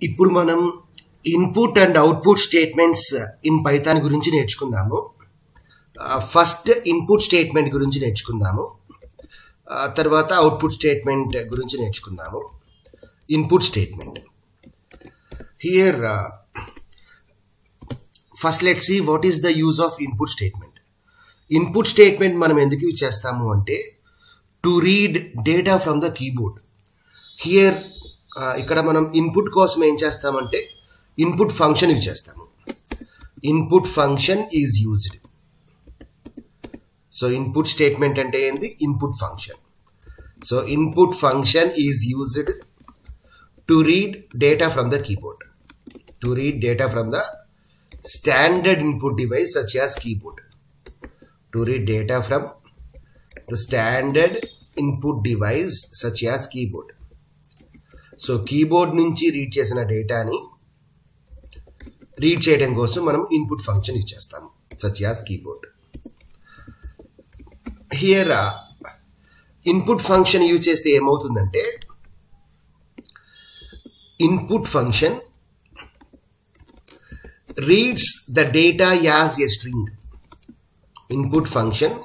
ఇప్పుడు మనం input and output statements in Python గురించి నేర్చుకుందాము ఫస్ట్ ఇన్పుట్ స్టేట్మెంట్ గురించి నేర్చుకుందాము ఆ, తర్వాత అవుట్పుట్ స్టేట్మెంట్ గురించి నేర్చుకుందాము input statement here first let see what is the use of input statement input statement మనం ఎందుకు యూజ్ చేస్తాము అంటే to read data from the keyboard here ఇక్కడ మనం ఇన్పుట్ కోసం ఏం చేస్తామంటే ఇన్పుట్ ఫంక్షన్ యూజ్ చేస్తాము input function is used so input statement అంటే ఏంది input function so input function is used to read data from the keyboard to read data from the standard input device such as keyboard to read data from the standard input device such as keyboard so keyboard నుంచి read చేసిన డేటాని read చేయడం కోసం మనం input function ఇచ్చేస్తాము such as keyboard here input function use చేస్తే ఏమవుతుందంటే input function reads the data as a string input function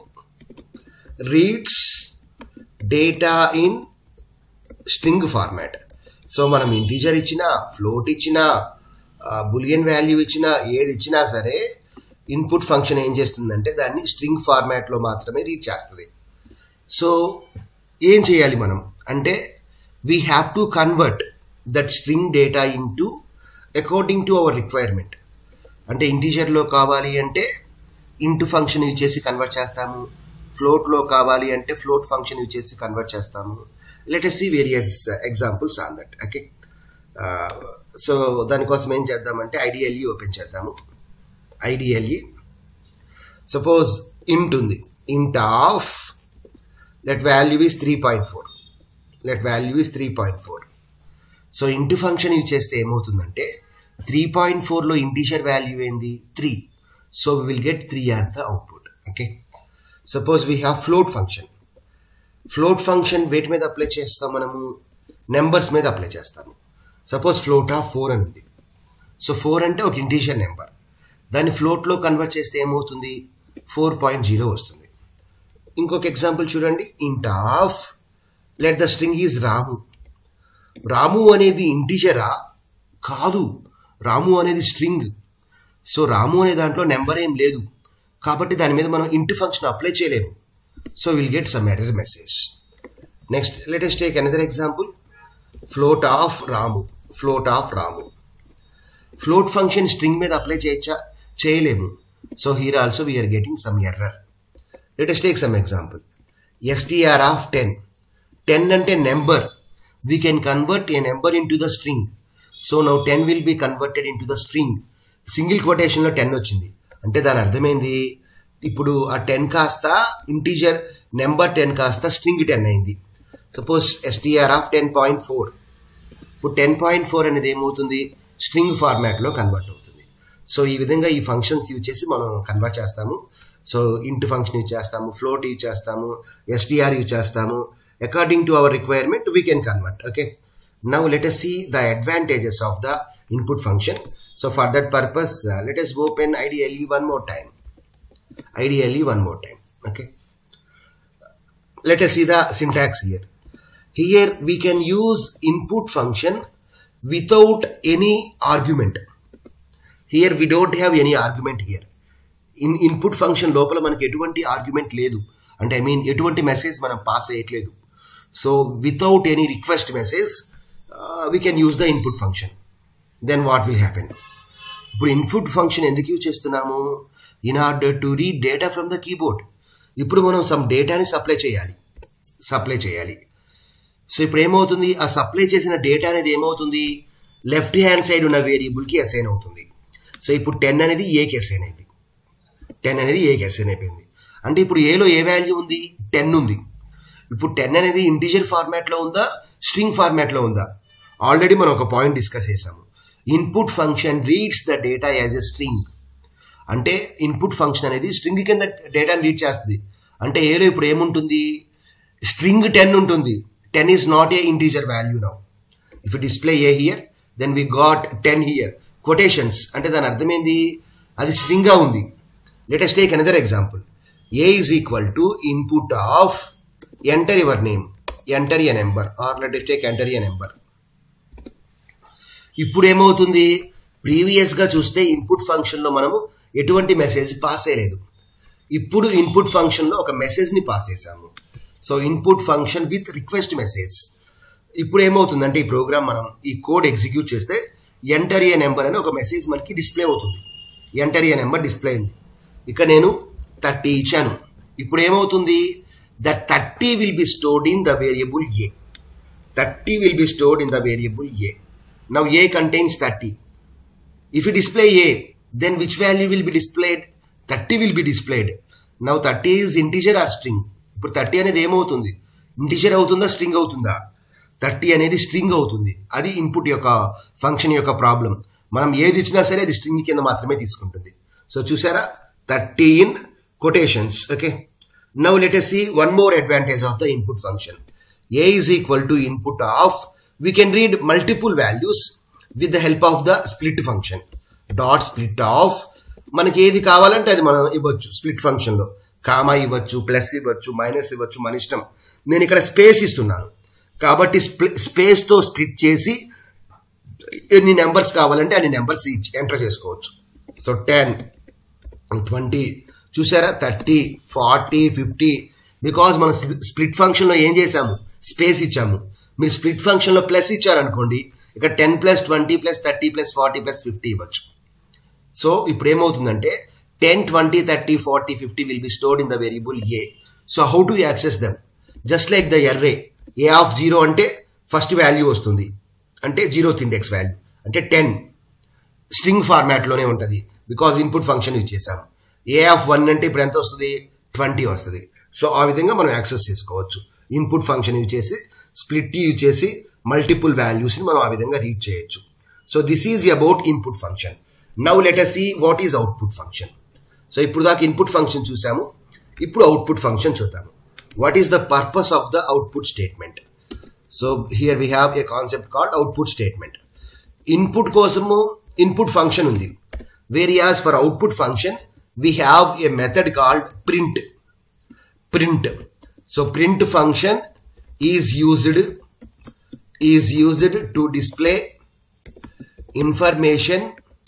reads data in string format so మనం ఇంటీజర్ ఇచ్చినా ఫ్లోట్ ఇచ్చినా బులియన్ వాల్యూ ఇచ్చినా ఏది ఇచ్చినా సరే ఇన్పుట్ ఫంక్షన్ ఏం చేస్తుందంటే దాన్ని స్ట్రింగ్ ఫార్మాట్లో మాత్రమే రీడ్ చేస్తుంది సో ఏం చేయాలి మనం అంటే we have to convert that string data into according to our requirement అంటే ఇంటీజర్లో కావాలి అంటే ఇంటూ ఫంక్షన్ యూజ్ చేసి కన్వర్ట్ చేస్తాము ఫ్లోట్లో కావాలి అంటే ఫ్లోట్ ఫంక్షన్ యూజ్ చేసి కన్వర్ట్ చేస్తాము let's see various examples on that okay so దానికోసం ఏం చేద్దామంటే ఐడిఎల్ఈ ఓపెన్ చేద్దాము ఐడిఎల్ఈ సపోజ్ ఇంట్ ఉంది int of let value is three point four let value is three point four so into function use చేస్తే ఏమవుతుందంటే three point ఫోర్లో integer value ఏంది three so we will get three as the output okay suppose we have float function float function వేటి మీద apply చేస్తాం మనము numbers మీద apply చేస్తాము సపోజ్ ఫ్లోట్ ఆఫ్ ఫోర్ అని ఉంది సో ఫోర్ అంటే ఒక ఇంటీషర్ నెంబర్ దాన్ని ఫ్లోట్లో కన్వర్ట్ చేస్తే ఏమవుతుంది ఫోర్ పాయింట్ జీరో వస్తుంది ఇంకొక ఎగ్జాంపుల్ చూడండి int of let the string is Ramu Ramu అనేది ఇంటీజరా కాదు రాము అనేది స్ట్రింగ్ సో రాము అనే దాంట్లో నెంబర్ ఏం లేదు కాబట్టి దాని మీద మనం ఇంటి ఫంక్షన్ అప్లై చేయలేము so will get some error message next let's take another example float of Ramu float of Ramu float function string మీద అప్లై చేయొచ్చా చేయలేము so here also we are getting some error let's take some example STR of ten ten అంటే number we can convert a number into the string so now ten will be converted into the string single కొటేషన్లో ten వచ్చింది అంటే దాని అర్థమైంది ఇప్పుడు ఆ ten కాస్త integer number ten కాస్త స్ట్రింగ్ టెన్ అయింది suppose STR of ten point four ఇప్పుడు టెన్ పాయింట్ ఫోర్ అనేది ఏమవుతుంది స్ట్రింగ్ ఫార్మాట్లో కన్వర్ట్ అవుతుంది సో ఈ విధంగా ఈ ఫంక్షన్స్ యూజ్ చేసి మనం కన్వర్ట్ చేస్తాము సో ఇంట్ ఫంక్షన్ యూజ్ చేస్తాము ఫ్లోట్ యూజ్ చేస్తాము ఎస్టీఆర్ యూజ్ చేస్తాము according to our requirement we can convert okay now let us see the advantages of the input function so for that purpose uh, let us open IDLE one more time IDLE one more time okay let us see the syntax here here we can use input function without any argument here we don't have any argument here in input function లోపల మనకి ఎటువంటి argument లేదు అంటే I mean ఎటువంటి message మనం pass చేయట్లేదు so without any request message we can use the input function then what will happen ఇప్పుడు input function ఎందుకు యూజ్ చేస్తున్నాము in order to read data from the keyboard ఇప్పుడు మనం సమ్ డేటాని supply చేయాలి సప్లై చేయాలి సో ఇప్పుడు ఏమవుతుంది ఆ సప్లై చేసిన డేటా అనేది ఏమవుతుంది లెఫ్ట్ హ్యాండ్ సైడ్ ఉన్న వేరియబుల్కి అసైన్ అవుతుంది సో ఇప్పుడు టెన్ అనేది ఏకి అసైన్ అయింది టెన్ అనేది ఏకి అసైన్ అయిపోయింది అంటే ఇప్పుడు ఏలో ఏ వాల్యూ ఉంది టెన్ ఉంది ఇప్పుడు టెన్ అనేది ఇంటీజర్ ఫార్మాట్లో ఉందా స్ట్రింగ్ ఫార్మాట్లో ఉందా ఆల్రెడీ మనం ఒక పాయింట్ డిస్కస్ చేసాము input function reads the data as a string అంటే ఇన్పుట్ ఫంక్షన్ అనేది స్ట్రింగ్ కింద డేటాని రీడ్ చేస్తుంది అంటే ఏలో ఇప్పుడు ఏముంటుంది స్ట్రింగ్ టెన్ ఉంటుంది ten is not a integer value now if display a here then we got ten here quotations అంటే దాని అర్థమైంది అది స్ట్రింగ్ గా ఉంది let's take another example a is equal to input of enter your name enter a number or let's take enter a number ఇప్పుడు ఏమవుతుంది previous గా చూస్తే ఇన్పుట్ ఫంక్షన్ లో మనము ఎటువంటి మెసేజ్ పాస్ చేయలేదు ఇప్పుడు ఇన్పుట్ ఫంక్షన్ లో ఒక మెసేజ్ ని పాస్ చేసాము so input function with request message ఇప్పుడు ఏమవుతుందంటే ఈ ప్రోగ్రామ్ మనం ఈ కోడ్ ఎగ్జిక్యూట్ చేస్తే ఎంటర్ ఏ నెంబర్ అని ఒక మెసేజ్ మనకి డిస్ప్లే అవుతుంది ఎంటర్ ఏ నెంబర్ డిస్ప్లే అయింది ఇక నేను థర్టీ ఇచ్చాను ఇప్పుడు ఏమవుతుంది that thirty will be stored in the variable a thirty will be stored in the variable a now a contains thirty if you display a then which value will be displayed 30 will be displayed now 30 is integer or string ఇప్పుడు thirty అనేది ఏమవుతుంది integer అవుతుందా string అవుతుందా thirty అనేది string అవుతుంది అది input యొక్క function యొక్క ప్రాబ్లం మనం ఏది ఇచ్చినా సరే అది స్ట్రింగ్ కింద మాత్రమే తీసుకుంటుంది సో చూసారా thirty in quotations okay now let yes see one more advantage of the input function a is equal to input of we can read multiple values with the help of the split function dot split of మనకి ఏది కావాలంటే అది మనం ఇవ్వచ్చు split function లో comma ఇవ్వచ్చు plus ఇవ్వచ్చు minus ఇవ్వచ్చు మన ఇష్టం నేను ఇక్కడ స్పేస్ ఇస్తున్నాను కాబట్టి స్పేస్ తో స్ప్లిట్ చేసి ఎన్ని నెంబర్స్ కావాలంటే అన్ని నెంబర్స్ ఎంటర్ చేసుకోవచ్చు సో టెన్ ట్వంటీ చూసారా థర్టీ ఫార్టీ ఫిఫ్టీ బికాస్ మనం స్ప్లిట్ ఫంక్షన్ లో ఏం చేసాము స్పేస్ ఇచ్చాము మీరు స్ప్లిట్ ఫంక్షన్ లో ప్లస్ ఇచ్చారనుకోండి ఇక్కడ ten plus twenty plus thirty plus forty plus fifty ఇవ్వచ్చు సో ఇప్పుడు ఏమవుతుందంటే ten twenty thirty forty fifty will be stored in the variable a so how to access them just like the array a of zero అంటే first value వస్తుంది అంటే zeroth index value అంటే ten string format లోనే ఉంటుంది because input function ఇచ్చేసాం ఏ of one అంటే ఇప్పుడు ఎంత వస్తుంది ట్వంటీ వస్తుంది సో ఆ విధంగా మనం యాక్సెస్ చేసుకోవచ్చు ఇన్పుట్ ఫంక్షన్ యూజ్ చేసి స్ప్లిట్ యూజ్ చేసి మల్టిపుల్ వాల్యూస్ ని మనం ఆ విధంగా రీడ్ చేయొచ్చు so this is about input function now let see what is output function so ఇప్పుడు దాకా ఇన్పుట్ ఫంక్షన్ చూసాము ఇప్పుడు అవుట్పుట్ ఫంక్షన్ చూద్దాము what is the purpose of the output statement so here we have a concept called output statement input కోసము input function ఉంది whereas for output function we have A method called print print so print function is used is used to display information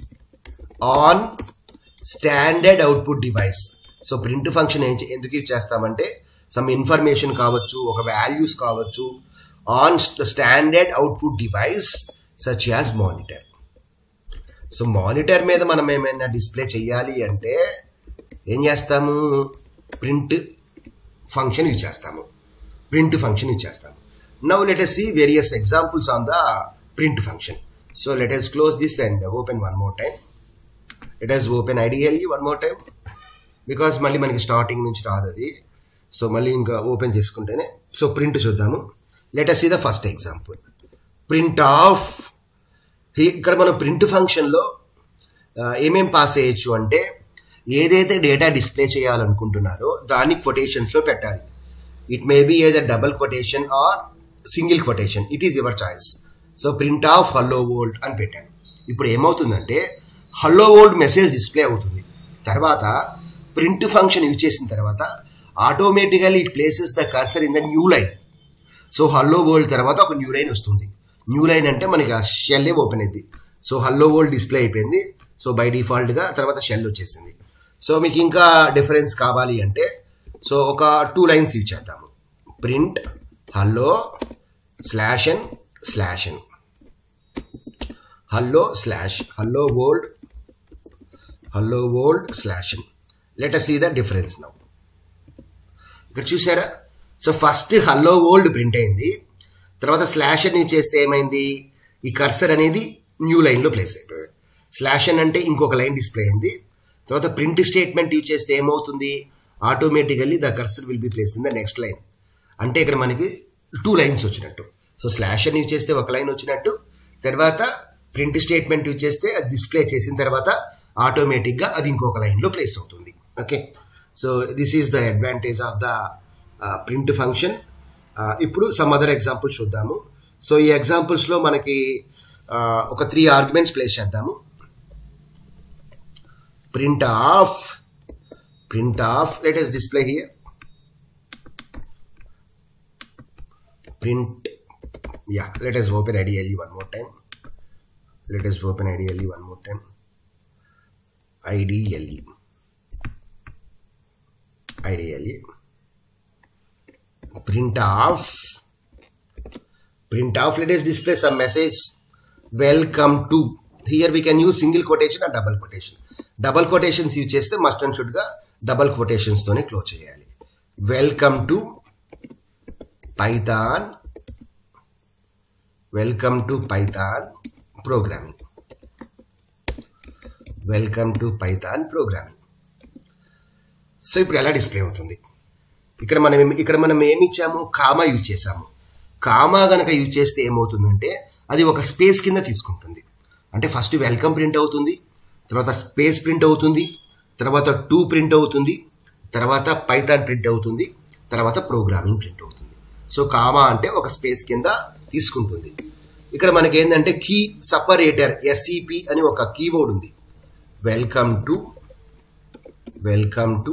on standard output device so print function ఏం ఎందుకు use చేస్తామంటే some information కావచ్చు ఒక values కావచ్చు on standard output device such as monitor so monitor మీద మనం ఏమైనా display చేయాలి అంటే ఏం చేస్తాము ప్రింట్ ఫంక్షన్ యూజ్ చేస్తాము ప్రింట్ ఫంక్షన్ యూజ్ చేస్తాము now let yes see various examples on the print function so let us close this and open one more time let us open ideally one more time because మళ్ళీ మనకి starting నుంచి రాదు అది so మళ్ళీ ఇంకా open చేసుకుంటేనే so print చూద్దాము let yes see the first example print of ఇక్కడ మనం ప్రింట్ ఫంక్షన్లో ఏమేం పాస్ చేయొచ్చు అంటే ఏదైతే డేటా డిస్ప్లే చేయాలనుకుంటున్నారో దాన్ని కొటేషన్స్లో పెట్టాలి it may be either double quotation or single quotation it is your choice so print of hello world అని పెట్టాను ఇప్పుడు ఏమవుతుందంటే హల్లో వోల్డ్ మెసేజ్ డిస్ప్లే అవుతుంది తర్వాత ప్రింట్ ఫంక్షన్ యూజ్ చేసిన తర్వాత automatically it places the cursor in the new line so hello world తర్వాత ఒక న్యూ లైన్ వస్తుంది న్యూ లైన్ అంటే మనకి ఆ షెల్ ఓపెన్ అయింది సో హల్లో వరల్డ్ డిస్ప్లే అయిపోయింది సో బై డిఫాల్ట్ గా తర్వాత షెల్ వచ్చేసింది సో మీకు ఇంకా డిఫరెన్స్ కావాలి అంటే సో ఒక టూ లైన్స్ యూజ్ చేద్దాము print hello slash n slash n hello slash hello world hello world slash n let us see the difference now ఇక్కడ చూసారా so first hello world print అయింది తర్వాత స్లాష్ అని చేస్తే ఏమైంది ఈ కర్సర్ అనేది న్యూ లైన్లో ప్లేస్ అయిపోయాడు స్లాష్ అని అంటే ఇంకొక లైన్ డిస్ప్లే అయింది తర్వాత ప్రింట్ స్టేట్మెంట్ యూజ్ చేస్తే ఏమవుతుంది automatically the cursor will be place in the next line అంటే ఇక్కడ మనకి టూ లైన్స్ వచ్చినట్టు సో స్లాష్ అని యూజ్ చేస్తే ఒక లైన్ వచ్చినట్టు తర్వాత ప్రింట్ స్టేట్మెంట్ యూజ్ చేస్తే అది డిస్ప్లే చేసిన తర్వాత ఆటోమేటిక్గా అది ఇంకొక లైన్లో ప్లేస్ అవుతుంది okay so this is the advantage of the print function ఇప్పుడు సమ్ అదర్ ఎగ్జాంపుల్స్ చూద్దాము సో ఈ ఎగ్జాంపుల్స్లో మనకి ఒక త్రీ ఆర్గ్యుమెంట్స్ ప్లేస్ చేద్దాము print of print of let us display here print yeah let us open IDLE one more time let us open IDLE one more time IDLE IDLE print off print off let us display some message welcome to here we can use single quotation or double quotation double quotations use చేస్తే must and should గా double quotations తోనే close చేయాలి welcome to Python welcome to Python programming welcome to Python programming so ఇప్పుడు ఎలా display అవుతుంది ఇక్కడ మనం ఏమి- ఇక్కడ మనం ఏమి ఇచ్చాము కామా యూజ్ చేసాము కామా గనక యూజ్ చేస్తే ఏమవుతుందంటే అది ఒక స్పేస్ కింద తీసుకుంటుంది అంటే ఫస్ట్ వెల్కమ్ ప్రింట్ అవుతుంది తర్వాత స్పేస్ ప్రింట్ అవుతుంది తర్వాత టూ ప్రింట్ అవుతుంది తర్వాత పైథాన్ ప్రింట్ అవుతుంది తర్వాత ప్రోగ్రామింగ్ ప్రింట్ అవుతుంది సో కామా అంటే ఒక స్పేస్ కింద తీసుకుంటుంది ఇక్కడ మనకి ఏంటంటే కీ సపరేటర్ ఎస్ఈపి అని ఒక కీబోర్డ్ ఉంది welcome to welcome to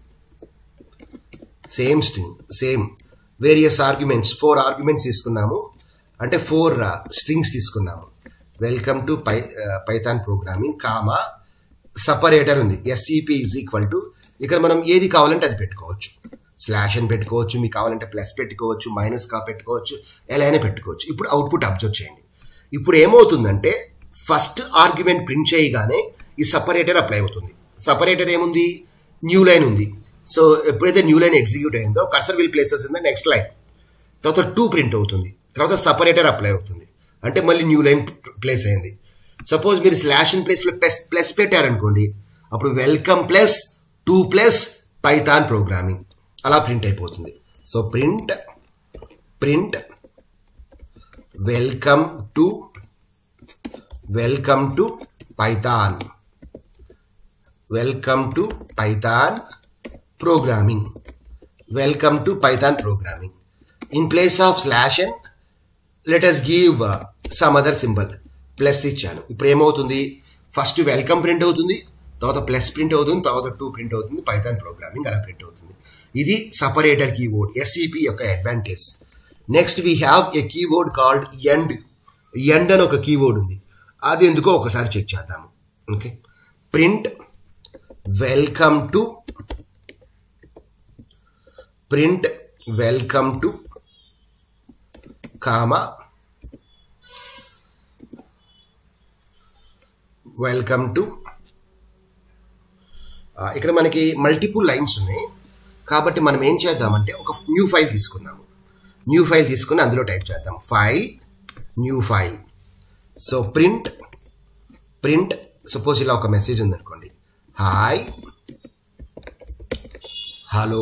same string same various arguments four arguments తీసుకున్నాము అంటే ఫోర్ స్ట్రింగ్స్ తీసుకున్నాము welcome to py Python programming comma separator ఉంది ఎస్ఈపి ఈజ్ ఈక్వల్ టు ఇక్కడ మనం ఏది కావాలంటే అది పెట్టుకోవచ్చు స్లాష్ అని పెట్టుకోవచ్చు మీకు కావాలంటే ప్లస్ పెట్టుకోవచ్చు మైనస్ కా పెట్టుకోవచ్చు ఎలా అయినా పెట్టుకోవచ్చు ఇప్పుడు అవుట్పుట్ అబ్జర్వ్ చేయండి ఇప్పుడు ఏమవుతుందంటే ఫస్ట్ ఆర్గ్యుమెంట్ ప్రింట్ చేయగానే ఈ సపరేటర్ అప్లై అవుతుంది సపరేటర్ ఏముంది న్యూ లైన్ ఉంది సో ఎప్పుడైతే న్యూ లైన్ ఎగ్జిక్యూట్ అయిందో cursor will places in the next line తర్వాత టూ ప్రింట్ అవుతుంది తర్వాత సపరేటర్ అప్లై అవుతుంది అంటే మళ్ళీ న్యూ లైన్ ప్లేస్ అయింది సపోజ్ మీరు స్లాష్ ఇన్ ప్లేస్ లో ప్లస్ ప్లస్ పెట్టారనుకోండి అప్పుడు welcome plus to plus Python programming అలా ప్రింట్ అయిపోతుంది so print print welcome to welcome to Python welcome to Python programming welcome to Python programming in place of slash and let us give some other symbol plus ఇచ్చాను ఇప్పుడు ఏమవుతుంది first welcome print అవుతుంది తర్వాత plus print అవుతుంది తర్వాత to print అవుతుంది Python programming అలా print అవుతుంది ఇది సపరేటర్ కీబోర్డ్ ఎస్ఈపి యొక్క advantage next we have a keyword called end end అని ఒక కీబోర్డ్ ఉంది అది ఎందుకో ఒకసారి చెక్ చేద్దాము okay print welcome to print welcome to comma welcome to ఇక్కడ మనకి మల్టిపుల్ లైన్స్ ఉన్నాయి కాబట్టి మనం ఏం చేద్దామంటే ఒక న్యూ ఫైల్ తీసుకుందాము న్యూ ఫైల్ తీసుకుని అందులో టైప్ చేద్దాం file new file so print print suppose ఇలా ఒక మెసేజ్ ఉందనుకోండి hi hello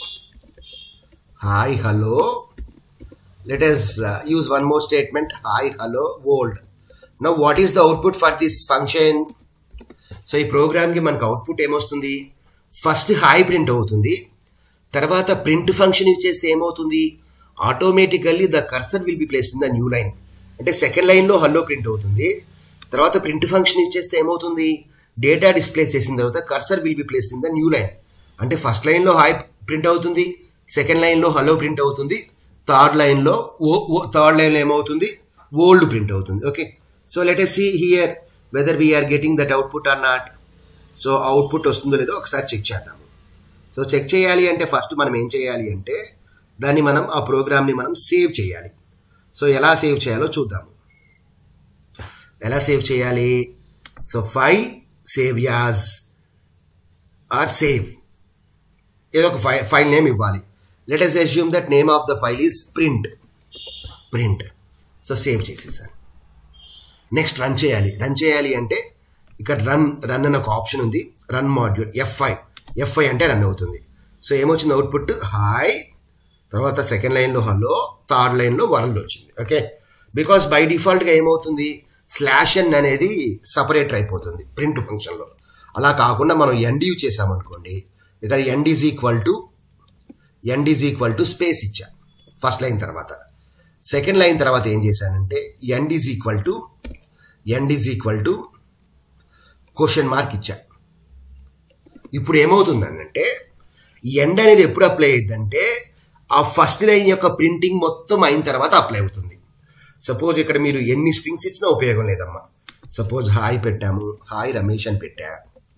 hi hello let us uh, use one more statement hi hello world now what is the output for this function so ఈ program కి మనకు output ఏమొస్తుంది first hi print అవుతుంది తర్వాత print function use చేస్తే ఏమవుతుంది automatically the cursor will be place in the new line అంటే second line లో హల్లో ప్రింట్ అవుతుంది తర్వాత ప్రింట్ ఫంక్షన్ యూజ్ చేస్తే ఏమవుతుంది డేటా డిస్ప్లే చేసిన తర్వాత cursor will be place in the new line అంటే ఫస్ట్ లైన్ లో హాయ్ ప్రింట్ అవుతుంది సెకండ్ లైన్ లో హలో ప్రింట్ అవుతుంది థర్డ్ లైన్ లో థర్డ్ లైన్ లో ఏమవుతుంది ఓల్డ్ ప్రింట్ అవుతుంది okay so let us see here whether we are getting that output or not so output వస్తుందో లేదో ఒకసారి చెక్ చేద్దాము సో చెక్ చేయాలి అంటే ఫస్ట్ మనం ఏం చేయాలి అంటే దాన్ని మనం ఆ ప్రోగ్రామ్ని మనం సేవ్ చేయాలి సో ఎలా సేవ్ చేయాలో చూద్దాము ఎలా సేవ్ చేయాలి so file save as or save ఏదో ఒక ఫైల్ ఫైల్ నేమ్ ఇవ్వాలి let us assume that name of the file is print print so save చేసేసాను నెక్స్ట్ రన్ చేయాలి రన్ చేయాలి అంటే ఇక్కడ రన్ రన్ అని ఒక ఆప్షన్ ఉంది రన్ మాడ్యూల్ ఎఫ్ఐ ఎఫ్ఐ అంటే రన్ అవుతుంది సో ఏమొచ్చింది అవుట్పుట్ హాయ్ తర్వాత సెకండ్ లైన్లో హలో థర్డ్ లైన్లో వరల్డ్ వచ్చింది ఓకే బికాస్ బై డిఫాల్ట్గా ఏమవుతుంది స్లాష్ ఎన్ అనేది సపరేటర్ అయిపోతుంది ప్రింట్ ఫంక్షన్లో అలా కాకుండా మనం ఎండ్ యూజ్ చేసామనుకోండి ఇక్కడ end is equal to end is equal to space ఇచ్చా ఫస్ట్ లైన్ తర్వాత సెకండ్ లైన్ తర్వాత ఏం చేశానంటే end is equal to end is equal to question mark ఇచ్చా ఇప్పుడు ఏమవుతుందంటే ఎండ్ అనేది ఎప్పుడు అప్లై అయ్యిందంటే ఆ ఫస్ట్ లైన్ యొక్క ప్రింటింగ్ మొత్తం అయిన తర్వాత అప్లై అవుతుంది సపోజ్ ఇక్కడ మీరు ఎన్ని స్ట్రింగ్స్ ఇచ్చినా ఉపయోగం లేదమ్మా సపోజ్ హాయ్ పెట్టాము హాయ్ రమేష్ అని పెట్టా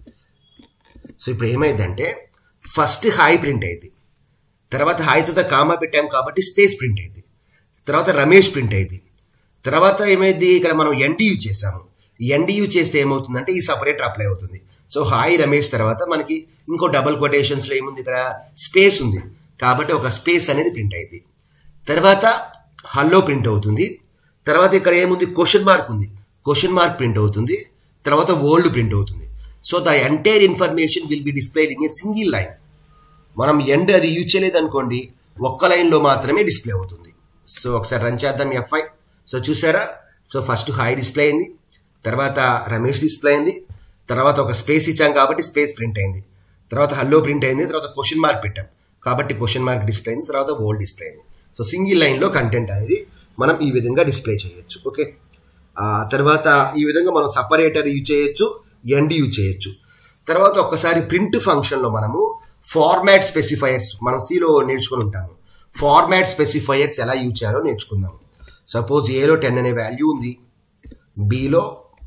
సో ఇప్పుడు ఏమైందంటే ఫస్ట్ హాయ్ ప్రింట్ అయింది తర్వాత హాయ్ తర్వాత కామా పెట్టాము కాబట్టి స్పేస్ ప్రింట్ అయింది తర్వాత రమేష్ ప్రింట్ అయింది తర్వాత ఏమైంది ఇక్కడ మనం ఎన్డీయూ చేసాము ఎన్డీయూ చేస్తే ఏమవుతుందంటే ఈ సపరేటర్ అప్లై అవుతుంది సో హాయ్ రమేష్ తర్వాత మనకి ఇంకో డబుల్ కొటేషన్స్ లో ఏముంది ఇక్కడ స్పేస్ ఉంది కాబట్టి ఒక స్పేస్ అనేది ప్రింట్ అయింది తర్వాత హల్లో ప్రింట్ అవుతుంది తర్వాత ఇక్కడ ఏముంది క్వశ్చన్ మార్క్ ఉంది క్వశ్చన్ మార్క్ ప్రింట్ అవుతుంది తర్వాత ఓల్డ్ ప్రింట్ అవుతుంది so the entire information will be displayed in a single line మనం ఎండ్ అది యూజ్ చేయలేదు అనుకోండి ఒక్క లైన్లో మాత్రమే డిస్ప్లే అవుతుంది సో ఒకసారి రన్ చేద్దాం ఎఫ్ఐ సో చూసారా సో ఫస్ట్ హాయ్ డిస్ప్లే అయింది తర్వాత రమేష్ డిస్ప్లే అయింది తర్వాత ఒక స్పేస్ ఇచ్చాం కాబట్టి స్పేస్ ప్రింట్ అయింది తర్వాత హల్లో ప్రింట్ అయింది తర్వాత క్వశ్చన్ మార్క్ పెట్టాం కాబట్టి క్వశ్చన్ మార్క్ డిస్ప్లే అయింది తర్వాత ఓల్డ్ డిస్ప్లే అయింది సో సింగిల్ లైన్లో కంటెంట్ అనేది మనం ఈ విధంగా డిస్ప్లే చేయొచ్చు ఓకే ఆ తర్వాత ఈ విధంగా మనం సపరేటర్ యూజ్ చేయొచ్చు ఎండ్ యూజ్ చేయొచ్చు తర్వాత ఒక్కసారి ప్రింట్ ఫంక్షన్లో మనము ఫార్మాట్ స్పెసిఫైయర్స్ మనం సిలో నేర్చుకుని ఉంటాము ఫార్మాట్ స్పెసిఫైయర్స్ ఎలా యూజ్ చేయాలో నేర్చుకుందాం సపోజ్ ఏలో టెన్ అనే వాల్యూ ఉంది బిలో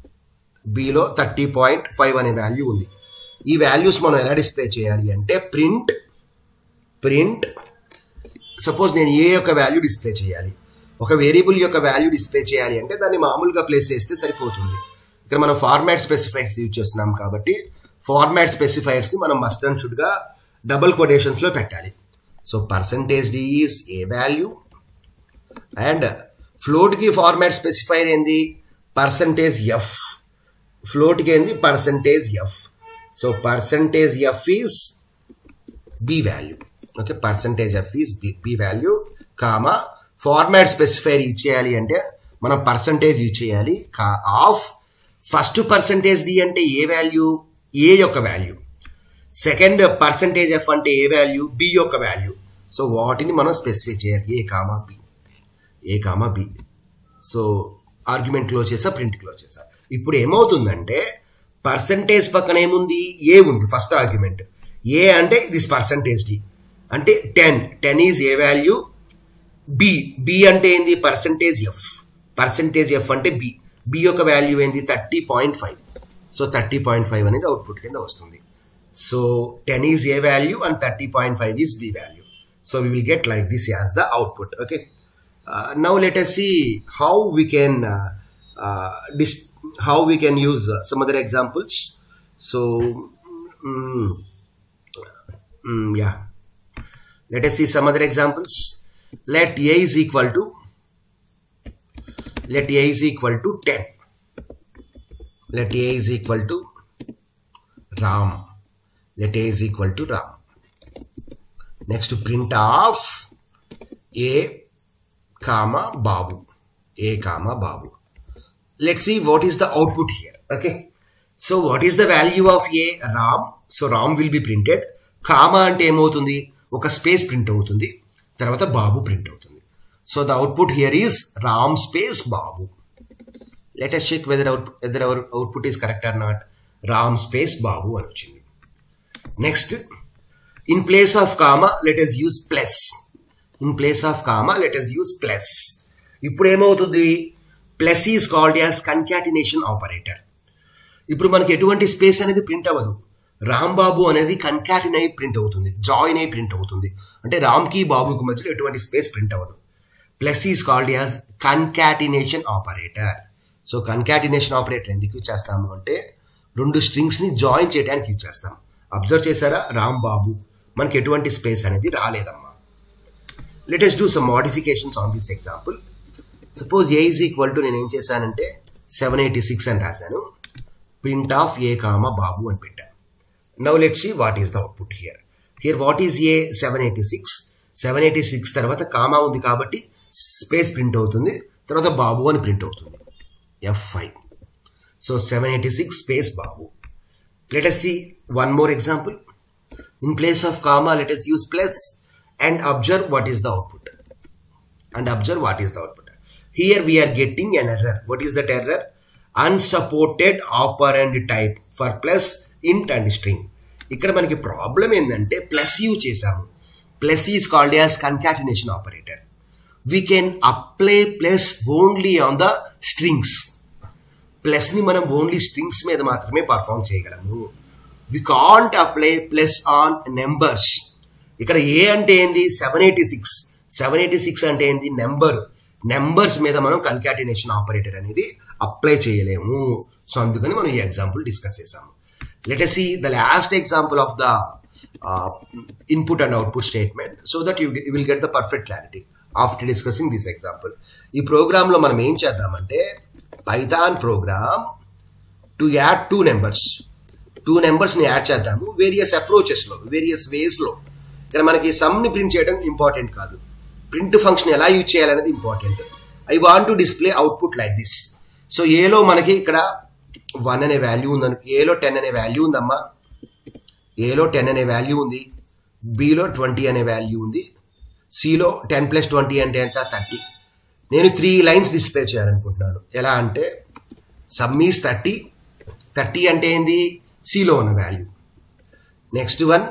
బిలో థర్టీ పాయింట్ ఫైవ్ అనే వాల్యూ ఉంది ఈ వాల్యూస్ మనం ఎలా డిస్ప్లే చేయాలి అంటే ప్రింట్ ప్రింట్ సపోజ్ నేను ఏ యొక్క వాల్యూ డిస్ప్లే చేయాలి ఒక వేరియబుల్ యొక్క వాల్యూ డిస్ప్లే చేయాలి అంటే దాన్ని మామూలుగా ప్లేస్ చేస్తే సరిపోతుంది ఇక్కడ మనం ఫార్మాట్ స్పెసిఫైర్స్ యూజ్ చేస్తున్నాం కాబట్టి ఫార్మాట్ స్పెసిఫైర్స్ ని మనం మస్ట్ అండ్ షుడ్ గా డబుల్ కొటేషన్స్ లో పెట్టాలి so percentage D is A value and float కి ఫార్మాట్ స్పెసిఫైర్ ఏంది పర్సంటేజ్ ఎఫ్ ఫ్లోట్ కి ఏంది percentage F so percentage F is B value okay percentage F is B value comma format specifier use చేయాలి అంటే మనం percentage use చేయాలి of first percentage D అంటే A value ఏ యొక్క value second percentage F అంటే A value B యొక్క value so వాటిని మనం స్పెసిఫై చేయాలి A comma B A comma B so argument close చేసా ప్రింట్ క్లోజ్ చేసా ఇప్పుడు ఏమవుతుందంటే పర్సంటేజ్ పక్కన ఏముంది ఏ ఉంది ఫస్ట్ ఆర్గ్యుమెంట్ ఏ అంటే దిస్ పర్సంటేజ్ డి అంటే ten ten is A value B B అంటే ఏంది పర్సంటేజ్ ఎఫ్ పర్సంటేజ్ ఎఫ్ అంటే బి బి యొక్క వాల్యూ ఏంది thirty point five so thirty point five అనేది అవుట్పుట్ కింద వస్తుంది so ten is A value and thirty point five is B value so we will get like this as the output okay now let us see how we can uh, uh, dis- how we can use uh, some other examples so mm, mm, yeah let us see some other examples let a is equal to let a is equal to 10 let a is equal to ram let a is equal to ram next to print of a comma babu a comma babu let's see what is the output here okay so what is the value of a ram so ram will be printed comma అంటే ఏమవుతుంది ఒక space print అవుతుంది తర్వాత Babu print అవుతుంది so the output here is Ram space Babu let us check whether out whether our output is correct or not Ram space Babu అని వచ్చింది next in place of comma let us use plus in place of comma let us use plus ఇప్పుడు ఏమవుతుంది plus is called as concatenation operator ఇప్పుడు మనకి ఎటువంటి space అనేది print అవ్వదు రాంబాబు అనేది కన్కాటిన్ అయి ప్రింట్ అవుతుంది జాయిన్ అయి ప్రింట్ అవుతుంది అంటే రామ్కి బాబుకి మధ్యలో ఎటువంటి స్పేస్ ప్రింట్ అవ్వదు plus is called as concatenation operator so concatenation operator ఎందుకు యూజ్ చేస్తాము అంటే రెండు స్ట్రింగ్స్ ని జాయిన్ చేయడానికి యూజ్ చేస్తాం అబ్జర్వ్ చేశారా రామ్ బాబు మనకి ఎటువంటి స్పేస్ అనేది రాలేదమ్మా let's do some modifications on this example suppose A is equal to నేను ఏం చేశానంటే సెవెన్ ఎయిటీ సిక్స్ అని రాశాను print of A comma Babu అని పెట్టాను now let see what is the output here here what is A seven eighty six seven eighty six తర్వాత comma ఉంది కాబట్టి స్పేస్ ప్రింట్ అవుతుంది తర్వాత బాబు అని ప్రింట్ అవుతుంది F five so seven eighty six space Babu let us see one more example in place of comma let us use plus and observe what is the output and observe what is the output here we are getting an error what is that error unsupported operand type for plus int and string ఇక్కడ మనకి problem ఏంటంటే plus use చేసాము plus is called as concatenation operator we can apply plus only on the strings plus ని మనం only strings మీద మాత్రమే perform చేయగలము we can't apply plus on numbers ఇక్కడ ఏ అంటే ఏంది seven eighty six seven eighty six అంటే ఏంది నెంబర్ నెంబర్స్ మీద మనం కన్కాటినేషన్ ఆపరేటర్ అనేది అప్లై చేయలేము సో అందుకని మనం ఈ ఎగ్జాంపుల్ డిస్కస్ చేసాము let yes see the last example of the input and output statement so that you will get the perfect clarity after discussing this example ఈ program లో మనం ఏం చేద్దామంటే Python program to add two numbers two numbers ని add చేద్దాము various approaches లో various ways లో ఇక్కడ మనకి సమ్ ని ప్రింట్ చేయడం ఇంపార్టెంట్ కాదు ప్రింట్ ఫంక్షన్ ఎలా యూజ్ చేయాలనేది important I want to display output like this so ఏలో మనకి ఇక్కడ వన్ అనే వాల్యూ ఉందని ఏలో టెన్ అనే వాల్యూ ఉందమ్మా ఏలో టెన్ అనే వాల్యూ ఉంది బిలో ట్వంటీ అనే వాల్యూ ఉంది సిలో టెన్ ప్లస్ ట్వంటీ అంటే ఎంత థర్టీ నేను త్రీ లైన్స్ డిస్ప్లే చేయాలనుకుంటున్నాను ఎలా అంటే సమ్ ఈస్ థర్టీ థర్టీ అంటే ఏంది సిలో ఉన్న value next one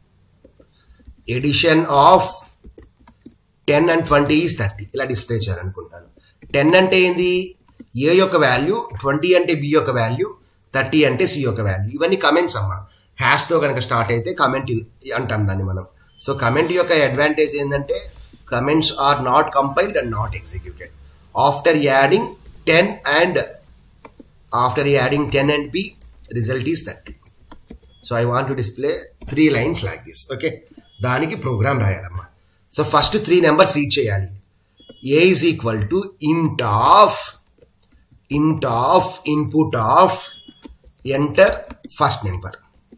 addition of ten and twenty is thirty ఇలా డిస్ప్లే చేయాలనుకుంటాను టెన్ అంటే ఏంది ఏ యొక్క వాల్యూ ట్వంటీ అంటే బి యొక్క వాల్యూ థర్టీ అంటే సి యొక్క వాల్యూ ఇవన్నీ కమెంట్స్ అమ్మా హ్యాష్ తో కనుక స్టార్ట్ అయితే కమెంట్ అంటాం దాన్ని మనం సో కమెంట్ యొక్క అడ్వాంటేజ్ ఏంటంటే comments are not compiled and not executed after adding ten and after adding ten and B result is thirty so I want to display three lines like this okay దానికి program రాయాలమ్మా so first three numbers read చేయాలి A is equal to int of int of input of enter first number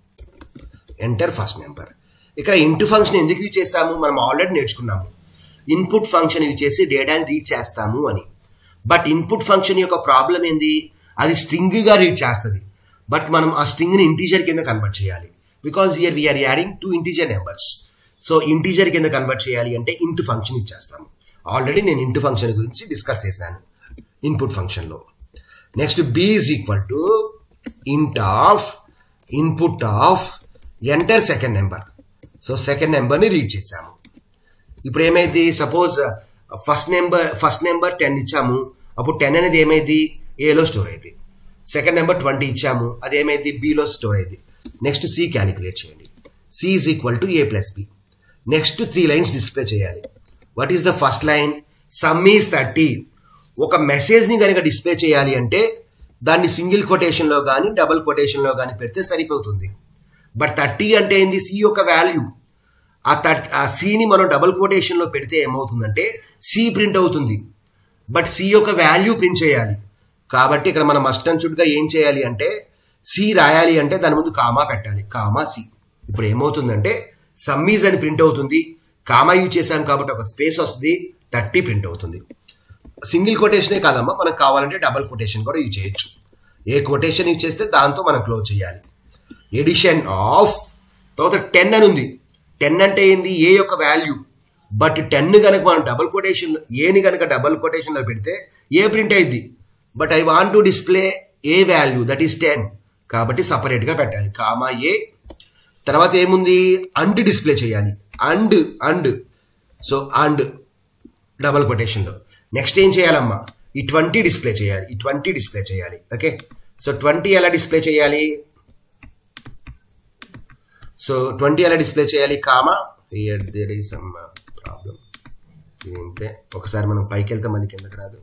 enter first number ఇక్కడ int function ఎందుకు use చేసాము మనం already నేర్చుకున్నాము input function use చేసి డేటాని రీడ్ చేస్తాము అని బట్ ఇన్పుట్ ఫంక్షన్ యొక్క ప్రాబ్లం ఏంది అది స్ట్రింగ్ గా రీడ్ చేస్తుంది బట్ మనం ఆ స్ట్రింగ్ ని ఇంటీజర్ కింద కన్వర్ట్ చేయాలి because here we're adding two integer numbers so integer కింద కన్వర్ట్ చేయాలి అంటే ఇంటు ఫంక్షన్ ఇచ్చేస్తాము ఆల్రెడీ నేను ఇంటు ఫంక్షన్ గురించి డిస్కస్ చేశాను ఇన్పుట్ ఫంక్షన్ లో next B is equal to int of input of enter second number so second number ని read చేసాము ఇప్పుడు ఏమైంది suppose first number first number ten ఇచ్చాము అప్పుడు టెన్ అనేది ఏమైంది ఏలో స్టోర్ అయింది సెకండ్ నెంబర్ ట్వంటీ ఇచ్చాము అది ఏమైంది బిలో స్టోర్ అయింది నెక్స్ట్ సి క్యాలిక్యులేట్ చేయండి C is equal to A plus B next three lines display చేయాలి what is the first line sum is thirty ఒక మెసేజ్ ని కనుక డిస్ప్లే చేయాలి అంటే దాన్ని సింగిల్ కొటేషన్ లో కానీ డబుల్ కొటేషన్ లో కానీ పెడితే సరిపోతుంది బట్ థర్టీ అంటే ఏంది సి యొక్క వాల్యూ ఆ థర్ట్ ఆ సిని మనం డబుల్ కొటేషన్ లో పెడితే ఏమవుతుందంటే సి ప్రింట్ అవుతుంది బట్ సి యొక్క వాల్యూ ప్రింట్ చేయాలి కాబట్టి ఇక్కడ మనం మస్ట్ అండ్ గా ఏం చేయాలి అంటే సి రాయాలి అంటే దాని ముందు కామా పెట్టాలి కామా సి ఇప్పుడు ఏమవుతుందంటే సమ్మీజ్ అని ప్రింట్ అవుతుంది కామా యూజ్ చేశాం కాబట్టి ఒక స్పేస్ వస్తుంది థర్టీ ప్రింట్ అవుతుంది సింగిల్ కొటేషనే కాదమ్మా మనకు కావాలంటే డబుల్ కొటేషన్ కూడా యూజ్ చేయొచ్చు ఏ కొటేషన్ యూజ్ చేస్తే దాంతో మనం క్లోజ్ చేయాలి ఎడిషన్ ఆఫ్ తర్వాత టెన్ అని ఉంది టెన్ అంటే ఏంది ఏ యొక్క వాల్యూ బట్ టెన్ కనుక మనం డబుల్ కొటేషన్ ఏని కనుక డబుల్ కొటేషన్ లో పెడితే ఏ ప్రింట్ అయింది but I want to display A value that is ten కాబట్టి సపరేట్ గా పెట్టాలి కామా ఏ తర్వాత ఏముంది అండ్ డిస్ప్లే చేయాలి and and so and double quotation లో నెక్స్ట్ ఏం చేయాలమ్మా ఈ ట్వంటీ డిస్ప్లే చేయాలి ఈ ట్వంటీ డిస్ప్లే చేయాలి ఓకే సో ట్వంటీ ఎలా డిస్ప్లే చేయాలి సో ట్వంటీ ఎలా డిస్ప్లే చేయాలి comma here there is some problem ఏంటే ఒకసారి మనం పైకి వెళ్తే మళ్ళీ కిందకి రాదు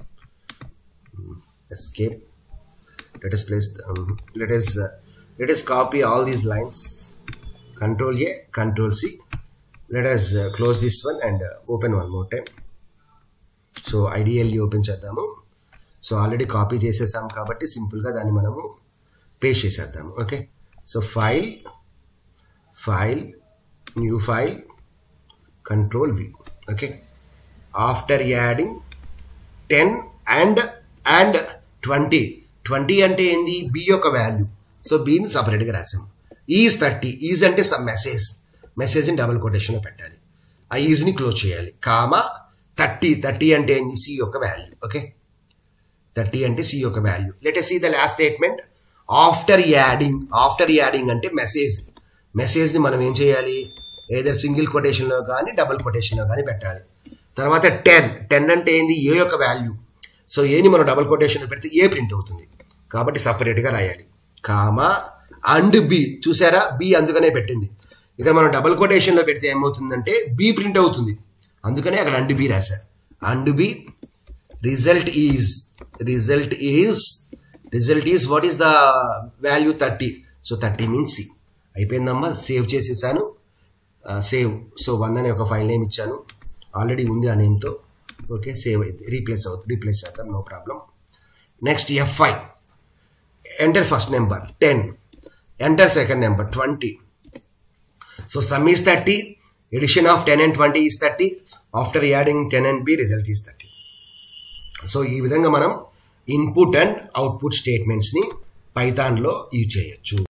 escape let us place um, let us uh, let us copy all these lines control a control c let us uh, close this one and uh, open one more time so ideally open చేద్దాము so already copy చేసేసాం కాబట్టి సింపుల్గా దాన్ని మనము paste చేసేద్దాము okay so file file new file control V okay after adding ten and and twenty twenty అంటే ఏంది B యొక్క వాల్యూ సో బీని సపరేట్గా రాసాం ఈజ్ థర్టీ ఈజ్ అంటే సమ్ మెసేజ్ మెసేజ్ని డబుల్ కొటేషన్లో పెట్టాలి ఆ ఈజ్ని క్లోజ్ చేయాలి కామా థర్టీ థర్టీ అంటే ఏంది సి యొక్క వాల్యూ ఓకే థర్టీ అంటే సి యొక్క value let see the last statement after adding after adding అంటే మెసేజ్ మెసేజ్ని మనం ఏం చేయాలి ఏదో సింగిల్ కొటేషన్లో కానీ డబుల్ కొటేషన్లో కానీ పెట్టాలి తర్వాత టెన్ టెన్ అంటే ఏంది ఏ యొక్క వాల్యూ సో ఏని మనం డబుల్ కొటేషన్లో పెడితే ఏ ప్రింట్ అవుతుంది కాబట్టి సపరేట్గా రాయాలి కామా అండ్ బి చూసారా బి అందుకనే పెట్టింది ఇక్కడ మనం డబుల్ కొటేషన్లో పెడితే ఏమవుతుందంటే బి ప్రింట్ అవుతుంది అందుకనే అక్కడ అండ్ బి రాశారు and B result is result is result is what is the value thirty so thirty means C అయిపోయిందమ్మా సేవ్ చేసేసాను సేవ్ సో వన్ అనే ఒక ఫైల్ నేమ్ ఇచ్చాను ఆల్రెడీ ఉంది ఆ నేమ్తో ఓకే సేవ్ అయితే రీప్లేస్ అవుతుంది రీప్లేస్ అవుతారు no problem next FI enter first number ten enter second number twenty so sum is thirty addition of ten and twenty is thirty after adding ten and B result is thirty so ఈ విధంగా మనం input and output స్టేట్మెంట్స్ని పైథాన్లో use చేయొచ్చు